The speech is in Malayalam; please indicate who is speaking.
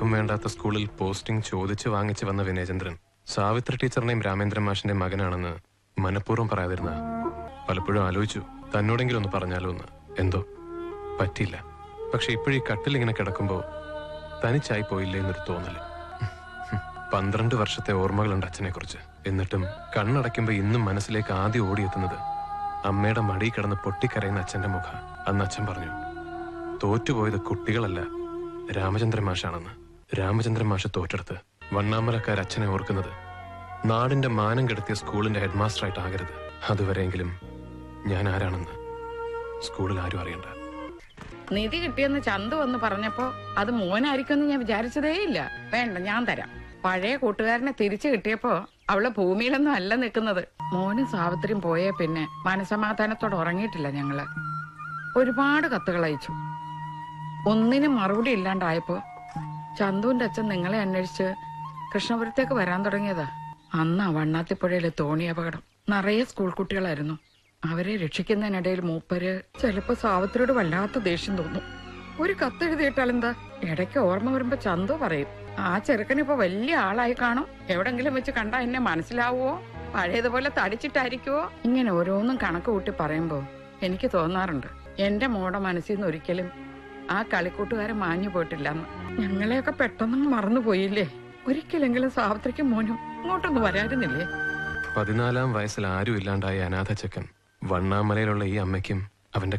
Speaker 1: ആർക്കും വേണ്ടാത്ത സ്കൂളിൽ പോസ്റ്റിംഗ് ചോദിച്ചു വാങ്ങിച്ചു വന്ന വിനയചന്ദ്രൻ സാവിത്രി ടീച്ചറിന്റെയും രാമേന്ദ്രൻ മാഷിന്റെ മകനാണെന്ന് മനഃപൂർവ്വം പറയാതിരുന്ന പലപ്പോഴും ആലോചിച്ചു തന്നോടെങ്കിലും ഒന്ന് പറഞ്ഞാലോ എന്ന് എന്തോ പറ്റിയില്ല പക്ഷെ ഇപ്പോഴീ കട്ടിൽ ഇങ്ങനെ കിടക്കുമ്പോ തനിച്ചായി പോയില്ലേ എന്നൊരു തോന്നല് ഹും, പന്ത്രണ്ട് വർഷത്തെ ഓർമ്മകളുണ്ട് അച്ഛനെ കുറിച്ച് എന്നിട്ടും കണ്ണടയ്ക്കുമ്പോ ഇന്നും മനസ്സിലേക്ക് ആദ്യം ഓടിയെത്തുന്നത് അമ്മയുടെ മടി കിടന്ന് പൊട്ടിക്കരയുന്ന അച്ഛന്റെ മുഖം അന്ന് അച്ഛൻ പറഞ്ഞു തോറ്റുപോയത് കുട്ടികളല്ല രാമചന്ദ്രൻ മാഷാണെന്ന് രാമചന്ദ്രൻ മാഷ് തോറ്റെടുത്ത് വണ്ണാമലക്കാർ അച്ഛനെ ഓർക്കുന്നത് നാടിന്റെ മാനം കെടുത്തിയ സ്കൂളിന്റെ ഹെഡ്മാസ്റ്റർ ആകരുത് അതുവരെയെങ്കിലും ഞാൻ ആരാണെന്ന് സ്കൂളിൽ ആരും അറിയണ്ട
Speaker 2: നിധി കിട്ടിയെന്ന് ചന്തു വന്ന് പറഞ്ഞപ്പോ അത് മോനായിരിക്കുമെന്ന് ഞാൻ വിചാരിച്ചതേ ഇല്ല വേണ്ട ഞാൻ തരാം പഴയ കൂട്ടുകാരനെ തിരിച്ചു കിട്ടിയപ്പോ അവള് ഭൂമിയിലൊന്നും അല്ല നിൽക്കുന്നത് മോനും സാവിത്രിയും പോയേ പിന്നെ മനസമാധാനത്തോടെ ഉറങ്ങിയിട്ടില്ല ഞങ്ങള് ഒരുപാട് കത്തുകൾ അയച്ചു ഒന്നിനും മറുപടി ഇല്ലാണ്ടായപ്പോ ചന്തുവിന്റെ അച്ഛൻ നിങ്ങളെ അന്വേഷിച്ച് കൃഷ്ണപുരത്തേക്ക് വരാൻ തുടങ്ങിയതാ അന്ന് ആ വണ്ണാത്തിപ്പുഴയിലെ തോണി അപകടം നിറയെ സ്കൂൾ കുട്ടികളായിരുന്നു അവരെ രക്ഷിക്കുന്നതിനിടയിൽ മൂപ്പര് ചിലപ്പോ സാവിത്രിയോട് വല്ലാത്ത ദേഷ്യം തോന്നും ഒരു കത്തെഴുതിയിട്ടാൽ എന്താ ഇടയ്ക്ക് ഓർമ്മ വരുമ്പോ ചന്തു പറയും ആ ചെറുക്കനിപ്പോ വലിയ ആളായി കാണും എവിടെങ്കിലും വെച്ച് കണ്ടാ എന്നെ മനസ്സിലാവുമോ പഴയതുപോലെ തടിച്ചിട്ടായിരിക്കുവോ ഇങ്ങനെ ഓരോന്നും കണക്ക് കൂട്ടി പറയുമ്പോ എനിക്ക് തോന്നാറുണ്ട് എന്റെ മോടെ മനസ്സിൽ നിന്ന് ഒരിക്കലും ആ കളിക്കൂട്ടുകാരൻ മാഞ്ഞു പോയിട്ടില്ലെന്ന് ഞങ്ങളെയൊക്കെ പെട്ടെന്ന് മറന്നുപോയില്ലേ ഒരിക്കലെങ്കിലും സാവിത്രിക്കും മോനും ഇങ്ങോട്ടൊന്നും വരായിരുന്നില്ലേ
Speaker 1: പതിനാലാം വയസ്സിൽ ആരും ഇല്ലാണ്ടായ അനാഥ ചെക്കൻ വണ്ണാമലയിലുള്ള ഈ അമ്മയ്ക്കും അവന്റെ